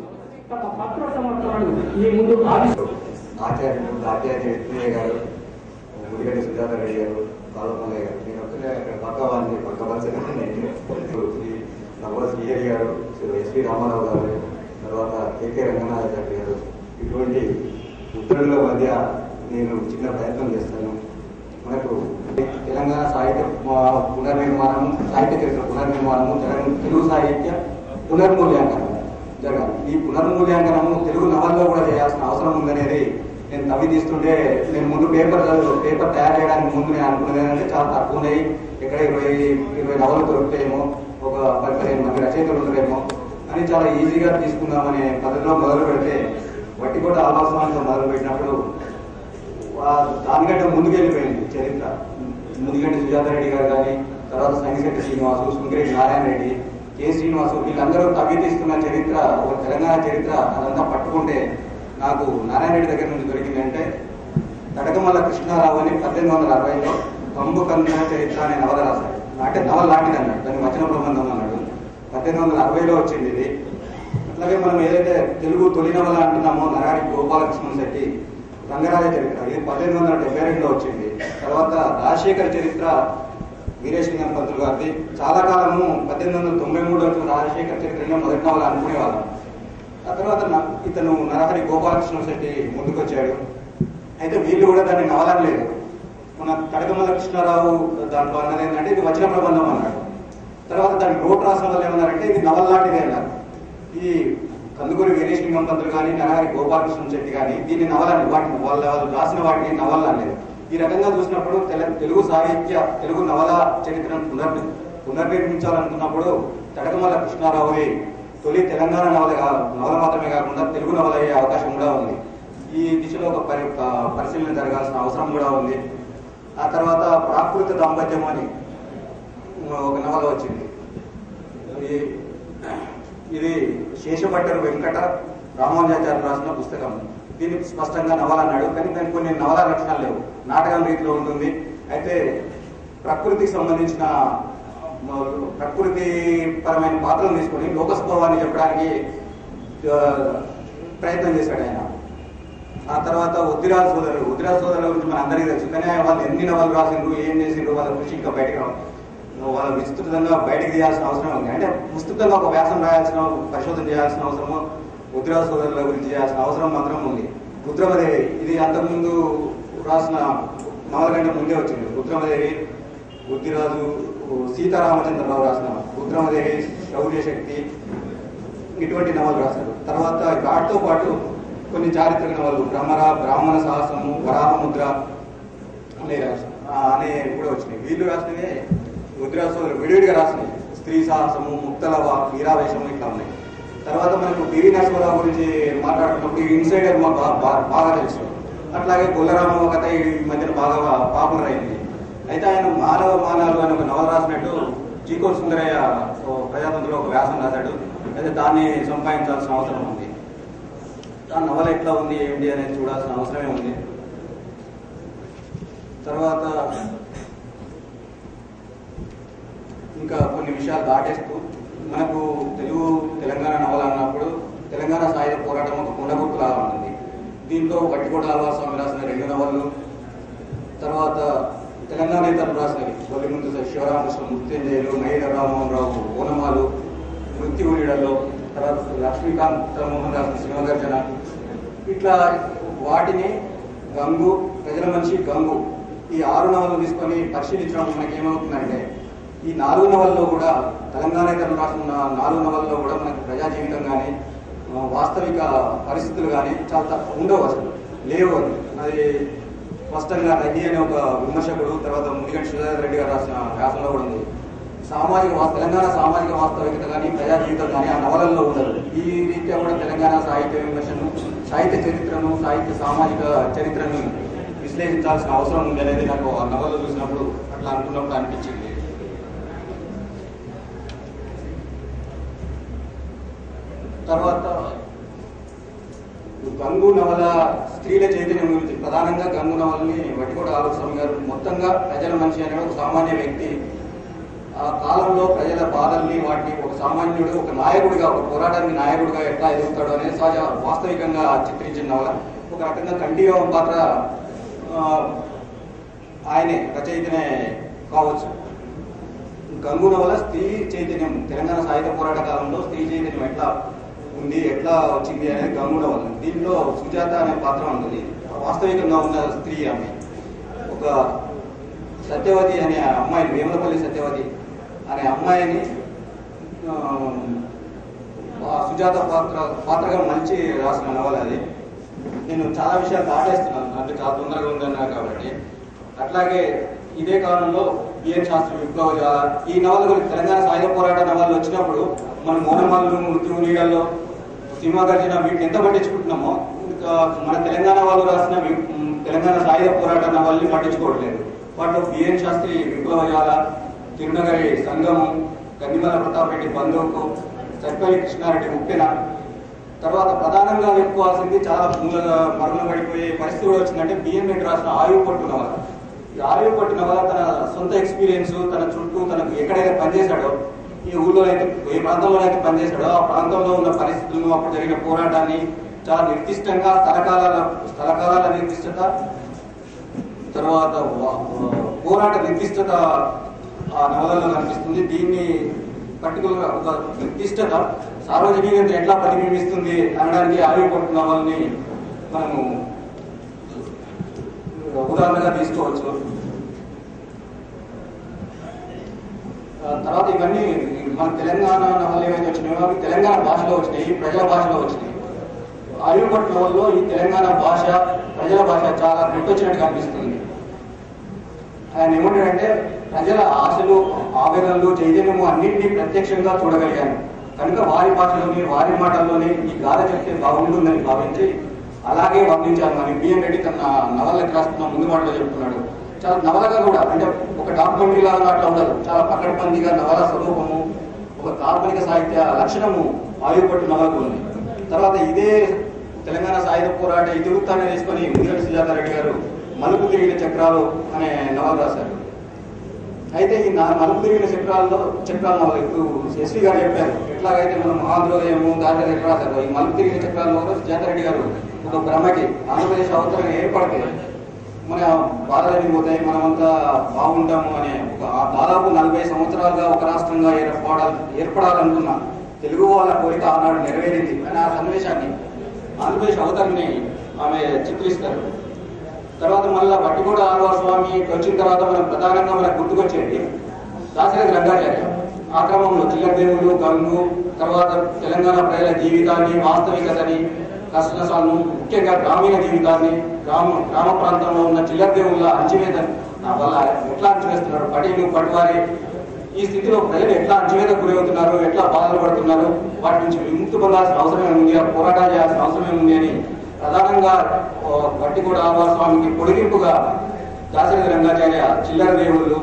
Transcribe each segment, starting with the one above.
గత పత్ర సంవత్సరాలు ఈ ముందు ఆది ఆచార్యులు ఆచార్య ఎత్నయ్య గారు ముడిగడ్డి సుజాత రెడ్డి గారు బాలమల్లయ్య గారు నేను ఒక్కనే అక్కడ పక్క వాళ్ళని పక్క పరిస్థితి నవ్వుల శ్రీహరి గారు ఎస్వి రామారావు గారు తర్వాత కేకే రంగనాథాచార్య గారు ఇటువంటి మిత్రుల మధ్య నేను చిన్న ప్రయత్నం చేస్తాను మనకు తెలంగాణ సాహిత్య మ- పునర్నిర్మాణం సాహిత్య చరిత్ర పునర్నిర్మాణము తెలంగాణ తెలుగు సాహిత్య పునర్మూల్యాంకనం జరగాలి ఈ పునర్మూల్యాంకనము తెలుగు నవల్లో కూడా చేయాల్సిన అవసరం ఉందనేది నేను తవ్వి తీస్తుంటే నేను ముందు పేపర్ చదువు పేపర్ తయారు చేయడానికి ముందు నేను అనుకున్నది ఏంటంటే చాలా తక్కువ ఉన్నాయి ఎక్కడ ఇరవై ఇరవై నవలు దొరుకుతాయేమో ఒక పది పదిహేను మంది రచయితలు ఉంటారేమో అని చాలా ఈజీగా తీసుకుందామనే పద్ధతిలో మొదలు పెడితే వట్టి కూడా ఆవాసంతో మొదలు పెట్టినప్పుడు వా- దానికంటే ముందుకెళ్ళిపోయింది చరిత్ర ముందుగంటి సుజాత రెడ్డి గారు కానీ తర్వాత సంగిశెట్టి శ్రీనివాసు సుంకిరెడ్డి నారాయణ రెడ్డి కె శ్రీనివాసు వీళ్ళందరూ తవ్వి తీసుకున్న చరిత్ర ఒక తెలంగాణ చరిత్ర అదంతా పట్టుకుంటే నాకు నారాయణ రెడ్డి దగ్గర నుంచి దొరికిందంటే తడకమల్ల కృష్ణారావు అని పద్దెనిమిది వందల అరవైలో కంబు కందున చరిత్ర అనే నవల రాశాడు అంటే నవల లాంటిది అన్నాడు దాన్ని వచన ప్రబంధం అన్నాడు పద్దెనిమిది వందల అరవైలో వచ్చింది ఇది అట్లాగే మనం ఏదైతే తెలుగు తొలి నవల అంటున్నామో నరహరి గోపాలకృష్ణ శెట్టి రంగరాజ చరిత్ర ఇది పద్దెనిమిది వందల డెబ్బై రెండులో వచ్చింది తర్వాత రాజశేఖర చరిత్ర వీరేశలింగం పంతులు గారిది చాలా కాలము పద్దెనిమిది వందల తొంభై మూడు వచ్చిన రాజశేఖర చరిత్రలో మొదటి నవల అనుకునేవాళ్ళం ఆ తర్వాత న- ఇతను నరహరి గోపాలకృష్ణ శెట్టి ముందుకొచ్చాడు అయితే వీళ్ళు కూడా దాన్ని నవలనలేదు మన కడకమల్ల కృష్ణారావు దాంట్లో అన్నది ఏంటంటే ఇది వచన ప్రబంధం అన్నాడు తర్వాత దానికి రోడ్ రాసిన వాళ్ళు ఏమన్నారంటే ఇది నవల లాంటిదే అన్నారు ఈ కందుకూరి వీరేశలింగం పంతులు కానీ నరహరి గోపాలకృష్ణ శెట్టి కానీ దీన్ని నవలని వాటిని వాళ్ళ వాళ్ళు రాసిన వాటిని నవల అనేది ఈ రకంగా చూసినప్పుడు తెల- తెలుగు సాహిత్య తెలుగు నవల చరిత్రను పునర్ పునర్నిర్మించాలనుకున్నప్పుడు తడకమల్ల కృష్ణారావుని తొలి తెలంగాణ నవల కా- నవల మాత్రమే కాకుండా తెలుగు నవల అయ్యే అవకాశం కూడా ఉంది ఈ దిశలో ఒక పరి ప- పరిశీలన జరగాల్సిన అవసరం కూడా ఉంది ఆ తర్వాత ప్రాకృత దాంపత్యం అని ఒక నవల వచ్చింది ఈ- ఇది శేషభట్టరు వెంకట రామానుజాచార్య రాసిన పుస్తకం దీనికి స్పష్టంగా నవల అన్నాడు కానీ దానికి కొన్ని నవల లక్షణాలు లేవు నాటకం రీతిలో ఉంటుంది అయితే ప్రకృతికి సంబంధించిన మ- ప్రకృతి పరమైన పాత్రలు తీసుకొని లోకస్వభావాన్ని చెప్పడానికి ఆ, ప్రయత్నం చేశాడు ఆయన ఆ తర్వాత ఉద్దిరాజు సోదరులు ఉద్దిరాజు సోదరుల గురించి మన అందరికీ తెలుసు కానీ వాళ్ళు ఎన్ని నవలు రాసిండ్రు ఏం చేసిండ్రు వాళ్ళ కృషి ఇంకా బయటకు రావు వాళ్ళ విస్తృతంగా బయటకు తీయాల్సిన అవసరం ఉంది అంటే విస్తృతంగా ఒక వ్యాసం రాయాల్సిన పరిశోధన చేయాల్సిన అవసరము ఉద్దిరాజు సోదరుల గురించి చేయాల్సిన అవసరం మాత్రం ఉంది రుద్రమదేవి ఇది అంతకుముందు రాసిన నవల కంటే ముందే వచ్చింది రుద్రమదేవి బుద్ధిరాజు సీతారామచంద్రరావు రాసిన రుద్రమదేవి శౌర్య శక్తి ఇటువంటి నవలు రాశారు తర్వాత వాటితో పాటు కొన్ని చారిత్రక నవలు భ్రమర బ్రాహ్మణ సాహసము వరాహముద్ర అనే రాశారు ఆ, అనే కూడా వచ్చినాయి వీళ్ళు రాసినవే ముద్రా సోదరులు విడివిడిగా రాసినాయి స్త్రీ సాహసము ముక్తలవ వీరావేశము ఇట్లా ఉన్నాయి తర్వాత మనకు పివి నరసింహరావు గురించి మాట్లాడుతున్నప్పుడు ఈ ఇన్సైడర్ మాకు బా- బా- బాగా తెలుసు అట్లాగే గొల్లరామ కథ ఈ మధ్యన బాగా పాపులర్ అయింది అయితే ఆయన మానవ మానాలు అని ఒక నవల రాసినట్టు చీకో సుందరయ్య ఓ ప్రజాతంత్రంలో ఒక వ్యాసం రాశాడు అయితే దాన్ని సంపాదించాల్సిన అవసరం ఉంది ఆ నవల ఎట్లా ఉంది ఏంటి అనేది చూడాల్సిన అవసరమే ఉంది తర్వాత ఇంకా కొన్ని విషయాలు దాటేస్తూ మనకు తెలుగు తెలంగాణ నవల అన్నప్పుడు తెలంగాణ సాయుధ పోరాటం ఒక కుండగుర్తులాగా ఉంటుంది దీంట్లో గట్టికోట ఆల్వా స్వామి రాసిన రెండు నవలలు తర్వాత తెలంగాణ ఇతరులు రాసినవి తొలి ముందు శివరామకృష్ణ మృత్యుంజయులు మహేంద్ర రామమోహన్ రావు ఓనమాలు మృత్యువుడిలో తర్వాత లక్ష్మీకాంత్ మోహన్ రాసిన సింహగర్జన ఇట్లా వాటిని గంగు ప్రజల మనిషి గంగు ఈ ఆరు నవలు తీసుకొని పరిశీలించడం మనకి ఏమవుతుందంటే ఈ నాలుగు నవల్లో కూడా తెలంగాణ ఇతరులు రాసిన నాలుగు నవల్లో కూడా మనకి ప్రజా జీవితం కానీ ఆ, వాస్తవిక పరిస్థితులు కానీ చాలా తక్కువ ఉండవు అసలు లేవు అని అది స్పష్టంగా రెడ్డి అనే ఒక విమర్శకుడు తర్వాత మునిగంటి సుధాకర్ రెడ్డి గారు రాసిన వ్యాసంలో కూడా ఉంది సామాజిక వాస్త తెలంగాణ సామాజిక వాస్తవికత కానీ ప్రజా జీవితం కానీ ఆ నవలల్లో ఉండదు ఈ రీత్యా కూడా తెలంగాణ సాహిత్య విమర్శను సాహిత్య చరిత్రను సాహిత్య సామాజిక చరిత్రను విశ్లేషించాల్సిన అవసరం ఉంది అనేది నాకు ఆ నవలలో చూసినప్పుడు అట్లా అనుకున్నప్పుడు అనిపించింది తర్వాత గంగు నవల స్త్రీల చైతన్యం గురించి ప్రధానంగా గంగు నవలని వటికోట ఆలోచన గారు మొత్తంగా ప్రజల మనిషి అనే ఒక సామాన్య వ్యక్తి ఆ కాలంలో ప్రజల బాధల్ని వాటిని ఒక సామాన్యుడు ఒక నాయకుడిగా ఒక పోరాటానికి నాయకుడిగా ఎట్లా ఎదుగుతాడు అనేది సహజ వాస్తవికంగా చిత్రించిన నవల ఒక రకంగా కంఠీరవం పాత్ర ఆ, ఆయనే రచయితనే కావచ్చు గంగు నవల స్త్రీ చైతన్యం తెలంగాణ సాహిత్య పోరాట కాలంలో స్త్రీ చైతన్యం ఎట్లా ఉంది ఎట్లా వచ్చింది అనేది గంగు నవల దీంట్లో సుజాత అనే పాత్ర ఉంటుంది వాస్తవికంగా ఉన్న స్త్రీ ఆమె ఒక సత్యవతి అనే అమ్మాయిని వేములపల్లి సత్యవతి అనే అమ్మాయిని ఆ, ఆ సుజాత పాత్ర పాత్రగా మంచి రాసిన నవల అది నేను చాలా విషయాలు దాటేస్తున్నాను అంటే చాలా తొందరగా ఉందన్నా కాబట్టి అట్లాగే ఇదే కాలంలో బిఎన్ శాస్త్రి విప్లవ జ్వాల ఈ నవల గురించి తెలంగాణ సాయుధ పోరాట నవలు వచ్చినప్పుడు మన మోనమల్లు మృత్యు నీడల్లో సినిమా గర్జన వీటిని ఎంత పట్టించుకుంటున్నామో ఇంకా మన తెలంగాణ వాళ్ళు రాసిన వి- మ్, తెలంగాణ సాయుధ పోరాట నవల్ని పట్టించుకోవట్లేదు వాటిలో బిఎన్ శాస్త్రి విప్లవ జ్వాల తిరునగరి సంగము గన్నిమల ప్రతాప్ రెడ్డి బంధువుకు సర్పల్లి కృష్ణారెడ్డి ఉప్పెన తర్వాత ప్రధానంగా చెప్పుకోవాల్సింది చాలా మూలగా మరుగున పడిపోయే పరిస్థితి కూడా వచ్చిందంటే బిఎన్ రెడ్డి రాసిన ఆయువు పట్టు నవల ఈ ఆయువు పట్టు నవల తన సొంత ఎక్స్పీరియన్స్ తన చుట్టూ తనకు ఎక్కడైతే పనిచేశాడో ఈ ఊళ్ళో అయితే ఏ ప్రాంతంలో అయితే పనిచేశాడో ఆ ప్రాంతంలో ఉన్న పరిస్థితులను అప్పుడు జరిగిన పోరాటాన్ని చాలా నిర్దిష్టంగా స్థలకాల స్థలకాలాల నిర్దిష్టత తర్వాత వా- పోరాట నిర్దిష్టత ఆ నవలలో కనిపిస్తుంది దీన్ని పర్టికులర్ ఒక నిర్దిష్టత సార్వజనీయత ఎట్లా ప్రతిబింబిస్తుంది అనడానికి ఆయువు పట్టు నవల్ని మనము ఉదాహరణగా తీసుకోవచ్చు ఆ తర్వాత ఇవన్నీ మన తెలంగాణ నవలు ఏవైతే వచ్చినాయో అవి తెలంగాణ భాషలో వచ్చినాయి ప్రజల భాషలో వచ్చినాయి ఆయుర్భట్ నవల్లో ఈ తెలంగాణ భాష ప్రజల భాష చాలా గుర్తొచ్చినట్టు కనిపిస్తుంది ఆయన ఏమంటాడంటే ప్రజల ఆశలు ఆవేదనలు చైతన్యము అన్నింటినీ ప్రత్యక్షంగా చూడగలిగాను కనుక వారి భాషలోని వారి మాటల్లోనే ఈ గాథ చెప్తే బాగుంటుందని భావించి అలాగే వర్ణించాను అని బిఎన్ రెడ్డి తన నవలకి రాస్తున్న ముందు మాటలో చెప్తున్నాడు చాలా నవలగా కూడా అంటే ఒక డాక్యుమెంటరీ లాగా అట్లా ఉండదు చాలా పకడ్బందీగా నవల స్వరూపము ఒక కాల్పనిక సాహిత్య లక్షణము ఆయుపట్టు నవలకు ఉంది తర్వాత ఇదే తెలంగాణ సాయుధ పోరాట ఇతివృత్తాన్ని తీసుకొని ముందటి సుజాత రెడ్డి గారు మలుపు తిరిగిన చక్రాలు అనే నవల రాశారు అయితే ఈ నా మలుపు తిరిగిన చక్రాల్లో చక్రాల నవల ఇప్పుడు ఎస్వి గారు చెప్పారు ఎట్లాగైతే మనం ఆంధ్రోదయము దాంట్లో ఎట్లా రాశారు ఈ మలుపు తిరిగిన చక్రాల్లో కూడా సుజాత రెడ్డి గారు ఒక భ్రమకి ఆంధ్రప్రదేశ్ అవతరం ఏర్పడితే మన బాధలన్నీ పోతాయి మనమంతా బాగుంటాము అనే ఒక ఆ దాదాపు నలభై సంవత్సరాలుగా ఒక రాష్ట్రంగా ఏర్పడాలి ఏర్పడాలనుకున్న తెలుగు వాళ్ళ కోరిక ఆనాడు నెరవేరింది అని ఆ సన్నివేశాన్ని ఆంధ్రప్రదేశ్ అవతరిని ఆమె చిత్రిస్తారు తర్వాత మళ్ళా వట్టిగూడ ఆళ్వార్ స్వామి వచ్చిన తర్వాత మనం ప్రధానంగా మనకు గుర్తుకొచ్చేది దాశరథి రంగాచార్య ఆ క్రమంలో చిల్లరదేవుడు గంగు తర్వాత తెలంగాణ ప్రజల జీవితాన్ని వాస్తవికతని కష్టనష్టాలను ముఖ్యంగా గ్రామీణ జీవితాన్ని గ్రామ గ్రామ ప్రాంతంలో ఉన్న చిల్లరదేవుల అంచివేత వల్ల ఎట్లా అంచివేస్తున్నారు పటీలు పటువారి ఈ స్థితిలో ప్రజలు ఎట్లా అంచవేతకు గురవుతున్నారు ఎట్లా బాధలు పడుతున్నారు వాటి నుంచి విముక్తి పొందాల్సిన అవసరమే ఉంది ఆ పోరాటాలు చేయాల్సిన అవసరమే ఉంది అని ప్రధానంగా ఓ, గట్టిగూడ ఆళ్వార్ స్వామికి పొడిగింపుగా దాశరథి రంగాచార్య చిల్లర దేవుళ్ళు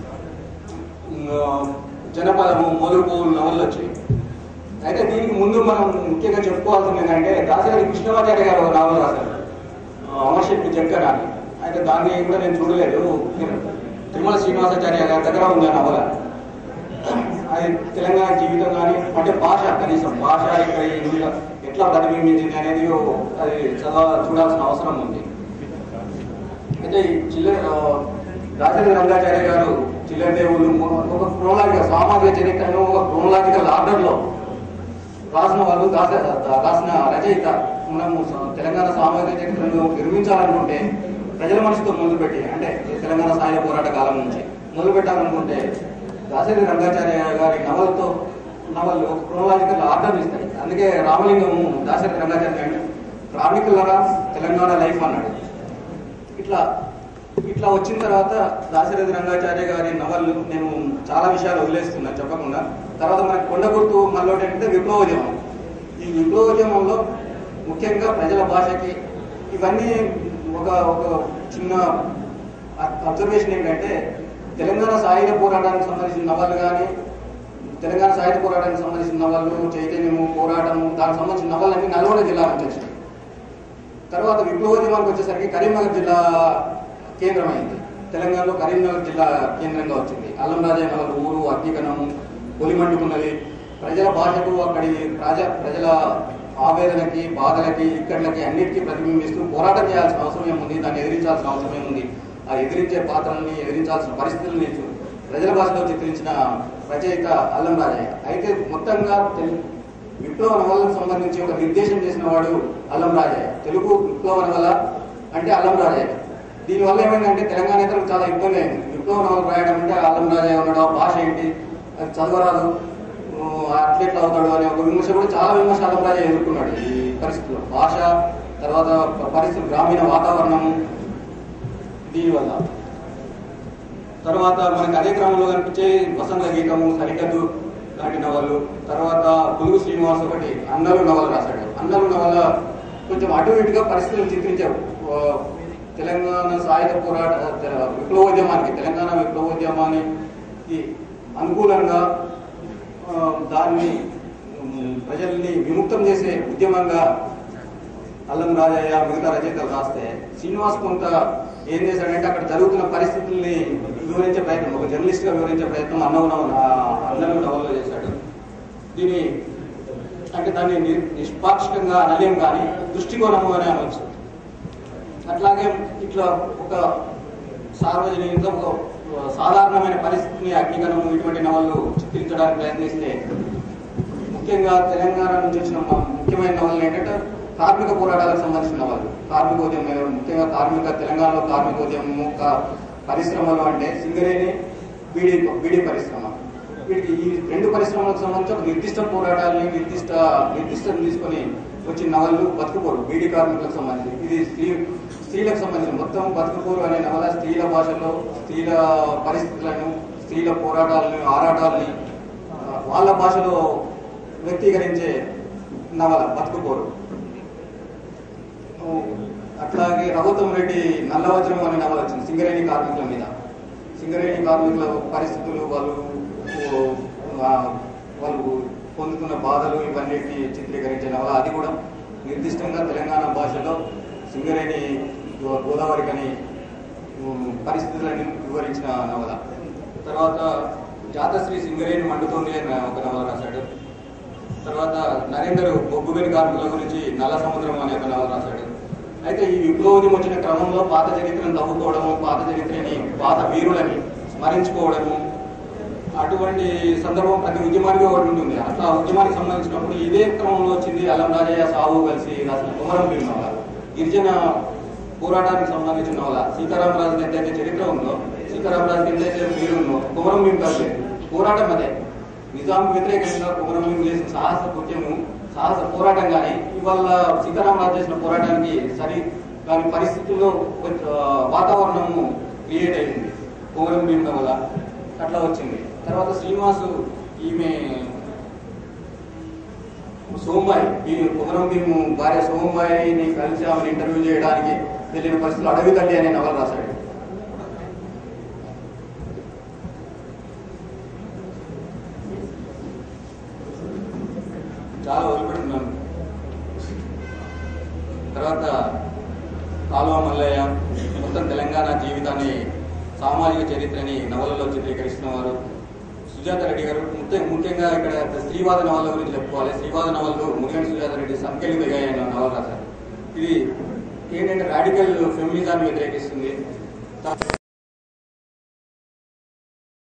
ఉమ్, జనపదము మొదలు పువ్వులు నవళ్ళు వచ్చాయి అయితే దీనికి ముందు మనం ముఖ్యంగా చెప్పుకోవాల్సింది ఏంటంటే దాశరథి కృష్ణమాచార్య గారు ఒక నావల్ రాశారు ఆ, అమరశక్తి జక్కన అని అయితే దాన్ని కూడా నేను చూడలేదు తిరుమల శ్రీనివాసాచార్య గారి దగ్గర ఉంది ఆ నవల అది తెలంగాణ జీవితం కానీ అంటే భాష కనీసం భాష ఇక్కడ ఇందులో ఎట్లా ప్రతిబింబించింది అనేది ఓ- అది చదవ చూడాల్సిన అవసరం ఉంది అయితే ఈ చిల్లర రాజేంద్ర రంగాచార్య గారు చిల్లర దేవుళ్ళు మొ- ఒక క్రోలాజికల్ సామాజిక చరిత్రను ఒక క్రోలాజికల్ ఆర్డర్లో రాసిన వాళ్ళు దాస రాసిన రచయిత మనము స- తెలంగాణ సామాజిక చరిత్రను నిర్మించాలనుకుంటే ప్రజల మనసుతో మొదలుపెట్టి అంటే తెలంగాణ సాయుధ పోరాట కాలం నుంచి మొదలు పెట్టాలనుకుంటే దాసరి రంగాచార్య గారి నవలతో నవలు ఒక క్రోలాజికల్ ఆర్డర్ ఇస్తాయి అందుకే రామలింగము దాసరి రంగాచార్య అంటే క్రానికలరా తెలంగాణ లైఫ్ అన్నాడు ఇట్లా ఇట్లా వచ్చిన తర్వాత దాశరథి రంగాచార్య గారి నవళ్ళు నేను చాలా విషయాలు వదిలేస్తున్నా చెప్పకుండా తర్వాత మనకి కొండ గుర్తు మళ్ళీ ఏంటంటే విప్లవోద్యమం ఈ విప్లవోద్యమంలో ముఖ్యంగా ప్రజల భాషకి ఇవన్నీ ఒక ఒక చిన్న అబ్జర్వేషన్ ఏంటంటే తెలంగాణ సాయుధ పోరాటానికి సంబంధించిన నవలు కానీ తెలంగాణ సాయుధ పోరాటానికి సంబంధించిన నవలు చైతన్యము పోరాటము దానికి సంబంధించిన నవలన్నీ నల్గొండ జిల్లా నుంచి వచ్చినాయి తర్వాత విప్లవోద్యమానికి వచ్చేసరికి కరీంనగర్ జిల్లా కేంద్రమైంది తెలంగాణలో కరీంనగర్ జిల్లా కేంద్రంగా వచ్చింది అల్లం రాజయ్య నగర్ ఊరు అగ్నికణము పొలిమంటుకున్నది ప్రజల భాషకు అక్కడి ప్రజ ప్రజల ఆవేదనకి బాధలకి ఇక్కడికి అన్నిటికీ ప్రతిబింబిస్తూ పోరాటం చేయాల్సిన అవసరం ఏముంది దాన్ని ఎదిరించాల్సిన అవసరం ఏముంది ఆ ఎదిరించే పాత్రల్ని ఎదిరించాల్సిన పరిస్థితుల్ని చూ- ప్రజల భాషలో చిత్రించిన రచయిత అల్లం రాజయ్య అయితే మొత్తంగా తెలు- విప్లవ నవలకు సంబంధించి ఒక నిర్దేశం చేసిన వాడు అల్లం రాజయ్య తెలుగు విప్లవ నవల అంటే అల్లం రాజయ్య దీనివల్ల ఏమైందంటే తెలంగాణ నేతలకు చాలా ఇబ్బంది అయింది విప్లవ నవలు రాయడం అంటే అల్లం రాజయ్య ఉన్నాడు ఆ భాష ఏంటి అది చదవరాదు ఊ, అట్లెట్లా అవుతాడు అనే ఒక విమర్శ కూడా చాలా విమర్శ అల్లం రాజయ్య ఎదుర్కొన్నాడు ఈ పరిస్థితుల్లో భాష తర్వాత పరిస్థితులు గ్రామీణ వాతావరణము దీనివల్ల తర్వాత మనకి అదే క్రమంలో కనిపించే వసంత గీతము సరిహద్దు లాంటి నవలు తర్వాత పులుగు శ్రీనివాస్ ఒకటి అన్నలు నవలు రాశాడు అన్నలు నవల కొంచెం అటు ఇటుగా పరిస్థితులు చిత్రించారు ఆ, తెలంగాణ సాయుధ పోరాట తె- విప్లవోద్యమానికి తెలంగాణ విప్లవోద్యమానికి అనుకూలంగా ఆ, దాన్ని ఉమ్, ప్రజల్ని విముక్తం చేసే ఉద్యమంగా అల్లం రాజయ్య మిగతా రచయితలు రాస్తే శ్రీనివాస్ కొంత ఏం చేశాడంటే అక్కడ జరుగుతున్న పరిస్థితుల్ని వివరించే ప్రయత్నం ఒక జర్నలిస్ట్ గా వివరించే ప్రయత్నం అన్నవు అన్నలు నవల్లో చేశాడు దీని అంటే దాన్ని ని- నిష్పాక్షికంగా అనలేం కానీ దృష్టికోణము అని అనవచ్చు అట్లాగే ఇట్లా ఒక సార్వజనిక ఒక సాధారణమైన పరిస్థితిని అగ్నికణము ఇటువంటి నవలు చిత్రించడానికి ప్రయత్నిస్తే ముఖ్యంగా తెలంగాణ నుంచి వచ్చిన మ- ముఖ్యమైన నవలు ఏంటంటే కార్మిక పోరాటాలకు సంబంధించిన నవలు కార్మికోద్యమం ముఖ్యంగా కార్మిక తెలంగాణలో కార్మికోద్యమము కా- పరిశ్రమలు అంటే సింగరేణి బీడీ బీడీ పరిశ్రమ వీటికి ఈ రెండు పరిశ్రమలకు సంబంధించి ఒక నిర్దిష్ట పోరాటాలని నిర్దిష్ట నిర్దిష్టం తీసుకొని వచ్చిన నవలు బతుకుపోరు బీడీ కార్మికులకు సంబంధించి ఇది స్త్రీ స్త్రీలకు సంబంధించిన మొత్తం బతుకుపోరు అనే నవల స్త్రీల భాషలో స్త్రీల పరిస్థితులను స్త్రీల పోరాటాలను ఆరాటాలని ఆ, వాళ్ళ భాషలో వ్యక్తీకరించే నవల బతుకుపోరు అట్లాగే రఘుత్తం రెడ్డి నల్లవజ్రం అనే నవల వచ్చింది సింగరేణి కార్మికుల మీద సింగరేణి కార్మికుల పరిస్థితులు వాళ్ళు ఆ, వాళ్ళు పొందుతున్న బాధలు ఇవన్నిటిని చిత్రీకరించే నవల అది కూడా నిర్దిష్టంగా తెలంగాణ భాషలో సింగరేణి గో- గోదావరి కని ఉమ్, పరిస్థితులను వివరించిన నవల తర్వాత జాతశ్రీ సింగరేణి మండుతోంది అని ఒక నవల రాశాడు తర్వాత నరేందర్ బొగ్గుగని కార్మికుల గురించి నల్ల సముద్రం అనే ఒక నవల రాశాడు అయితే ఈ విప్లవోద్యమం వచ్చిన క్రమంలో పాత చరిత్రను తవ్వుకోవడము పాత చరిత్రని పాత వీరులని స్మరించుకోవడము అటువంటి సందర్భం ప్రతి ఉద్యమానికి ఒకటి ఉంటుంది అట్లా ఆ ఉద్యమానికి సంబంధించినప్పుడు ఇదే క్రమంలో వచ్చింది అల్లం రాజయ్య సావు కలిసి రాసిన కుమరం భీమ్ నవల గిరిజన పోరాటానికి సంబంధించిన నవల సీతారామరాజు ఎంతైతే చరిత్ర ఉందో సీతారామరాజు ఎంతైతే పేరు ఉందో కుమరం భీమ్ కాదు పోరాటం అదే నిజాం వ్యతిరేకంగా కుమరం భీమ్ చేసిన సాహస కృత్యము సాహస పోరాటం కానీ ఇవాళ సీతారామరాజు చేసిన పోరాటానికి సరి దాని పరిస్థితుల్లో కొంచెం వాతావరణము క్రియేట్ అయింది కుమరం భీమ్ నవల అట్లా వచ్చింది తర్వాత శ్రీనివాసు ఈమె సోంబాయి ఈ కుమరం భీము భార్య సోంబాయిని కలిసి ఆమెను ఇంటర్వ్యూ చేయడానికి వెళ్ళిన పరిస్థితులు అడవి తల్లి అనే నవల రాశాడు చాలా వదిలిపెట్టున్నాను తర్వాత కాలువ మల్లయ్య మొత్తం తెలంగాణ జీవితాన్ని సామాజిక చరిత్రని నవలలో చిత్రీకరిస్తున్న వారు సుజాత రెడ్డి గారు ముఖ్య ముఖ్యంగా ఇక్కడ స్త్రీవాద నవల గురించి చెప్పుకోవాలి స్త్రీవాద నవలు మునిగంటి సుజాత రెడ్డి సంఖ్యలు దిగాయి అనే నవల రాశారు ఇది ఏంటంటే రాడికల్ ఫెమినిజాన్ని వ్యతిరేకిస్తుంది త-